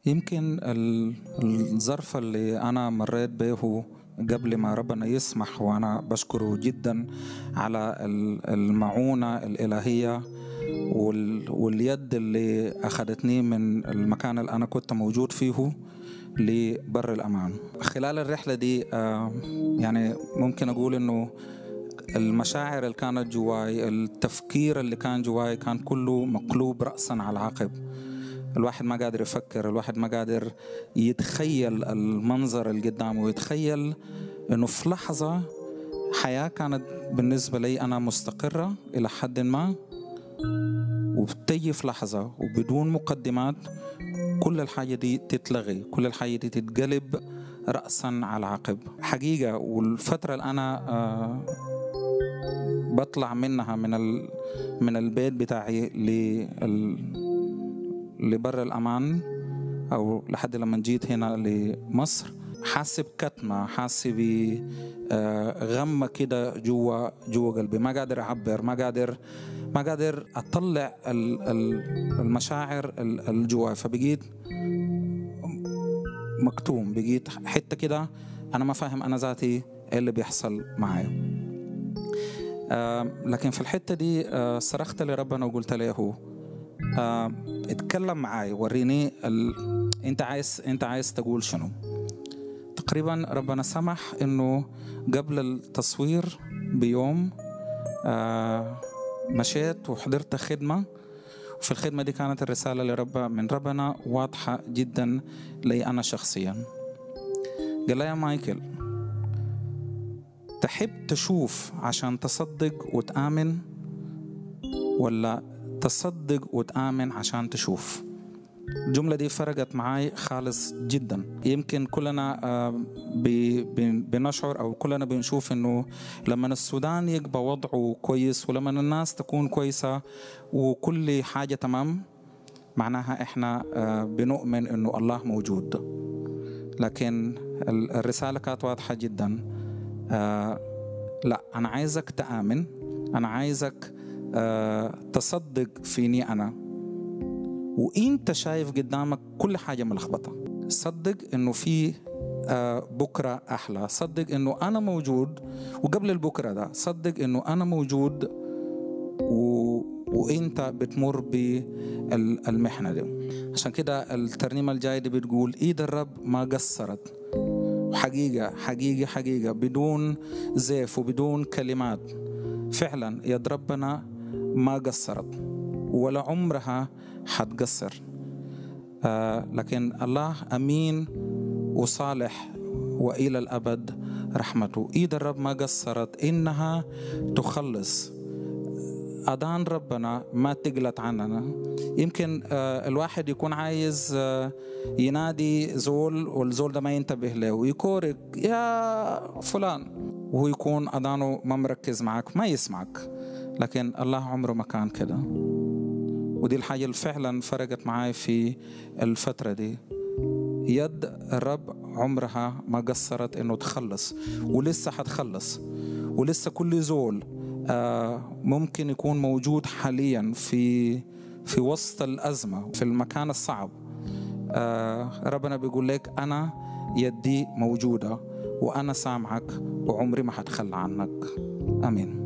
يمكن ال- الظرف اللي أنا مريت به قبل ما ربنا يسمح وأنا بشكره جدا على ال- المعونة الإلهية وال- واليد اللي أخذتني من المكان اللي أنا كنت موجود فيه لبر الأمان خلال الرحلة دي آه، يعني ممكن أقول إنه المشاعر اللي كانت جواي التفكير اللي كان جواي كان كله مقلوب رأسا على عقب الواحد ما قادر يفكر الواحد ما قادر يتخيل المنظر اللي قدامه ويتخيل انه في لحظة حياة كانت بالنسبة لي أنا مستقرة إلى حد ما وبتجي في لحظة وبدون مقدمات كل الحاجة دي تتلغي كل الحاجة دي تتقلب رأسا على عقب حقيقة والفترة اللي أنا آه بطلع منها من ال... من البيت بتاعي لل... لبر الأمان أو لحد لما جيت هنا لمصر حاسس بكتمة حاسس بغمة كده جوا جوا قلبي ما قادر أعبر ما قادر ما قادر أطلع ال- ال- المشاعر ال- الجوا فبقيت مكتوم بقيت حتة كده أنا ما فاهم أنا ذاتي إيه اللي بيحصل معايا آه، لكن في الحتة دي آه، صرخت لربنا وقلت له آه، اتكلم معاي وريني ال... انت عايز انت عايز تقول شنو تقريبا ربنا سمح انه قبل التصوير بيوم آه، مشيت وحضرت خدمة وفي الخدمة دي كانت الرسالة لرب من ربنا واضحة جدا لي أنا شخصيا قال لي يا مايكل تحب تشوف عشان تصدق وتآمن ولا تصدق وتآمن عشان تشوف الجملة دي فرقت معي خالص جدا يمكن كلنا آه، بي- بن- بنشعر أو كلنا بنشوف إنه لما السودان يبقى وضعه كويس ولما الناس تكون كويسة وكل حاجة تمام معناها إحنا آه، بنؤمن إنه الله موجود لكن ال- الرسالة كانت واضحة جدا آه لا أنا عايزك تآمن أنا عايزك آه تصدق فيني أنا وإنت شايف قدامك كل حاجة ملخبطة صدق إنه في آه بكرة أحلى صدق إنه أنا موجود وقبل البكرة ده صدق إنه أنا موجود و... وإنت بتمر بالمحنة دي عشان كده الترنيمة الجاية دي بتقول إيد الرب ما قصرت حقيقة حقيقة حقيقة بدون زيف وبدون كلمات فعلا يد ربنا ما قصرت ولا عمرها حتقصر آه لكن الله أمين وصالح وإلى الأبد رحمته إيد الرب ما قصرت إنها تخلص أذان ربنا ما تقلت عننا يمكن آه، الواحد يكون عايز آه، ينادي زول والزول ده ما ينتبه له ويكورك يا فلان وهو يكون أذانه ما مركز معك ما يسمعك لكن الله عمره ما كان كده ودي الحاجة اللي فعلا فرقت معاي في الفترة دي يد الرب عمرها ما قصرت انه تخلص ولسه حتخلص ولسه كل زول آه، ممكن يكون موجود حاليا في في وسط الأزمة في المكان الصعب آه، ربنا بيقول لك أنا يدي موجودة وأنا سامعك وعمري ما حتخلى عنك آمين